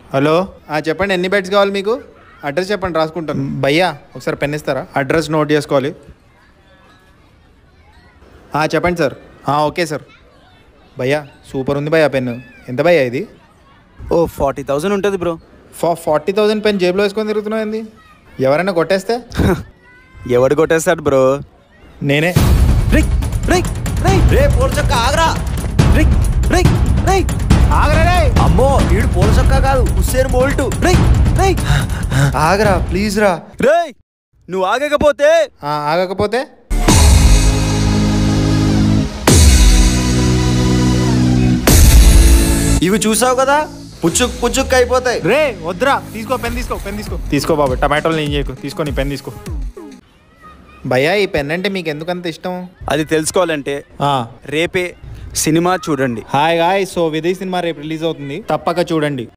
hello ఆ, చెప్పండి ఎన్ని బెడ్స్ కావాలి మీకు అడ్రస్ చెప్పండి రాసుకుంటాను భయ్యా ఒకసారి పెన్ ఇస్తారా అడ్రస్ నోట్ చేసుకోవాలి ఆ, చెప్పండి సార్ ఆ, ఓకే సార్ భయ్యా సూపర్ ఉంది భయ్యా పెన్ ఎంత భయ్యా ఇది ఓ ఫార్టీ థౌజండ్ ఉంటుంది బ్రో ఫా ఫార్టీ థౌజండ్ పెన్ జేబులో వేసుకొని తిరుగుతున్నావు ఏంది ఎవరైనా కొట్టేస్తే ఎవడు కొట్టేస్తాడు బ్రో నేనే రేయ్ రేయ్ రేయ్ రే పోల్చక్క ఆగరా రేయ్ రేయ్ రేయ్ అమ్మో వీడు పోల్చక్క కాదు హుస్సేన్ బోల్ట్ రేయ్ రేయ్ ఆగరా ప్లీజ్ రా రేయ్ నువ్వు ఆగకపోతే ఆ, ఆగకపోతే ఇవి చూసావు కదా పుచ్చుక్ పుచ్చుక్ అయిపోతాయి రే వద్దురా తీసుకో పెన్ తీసుకో పెన్ తీసుకో తీసుకో బాబు టమాటోలు నేను చేయకు తీసుకో నీ పెన్ తీసుకో భయ్యా ఈ పెన్ అంటే మీకు ఎందుకంత ఇష్టం అది తెలుసుకోవాలంటే ఆ, రేపే సినిమా చూడండి hi guy so Vidhi cinema రేపు రిలీజ్ అవుతుంది తప్పక చూడండి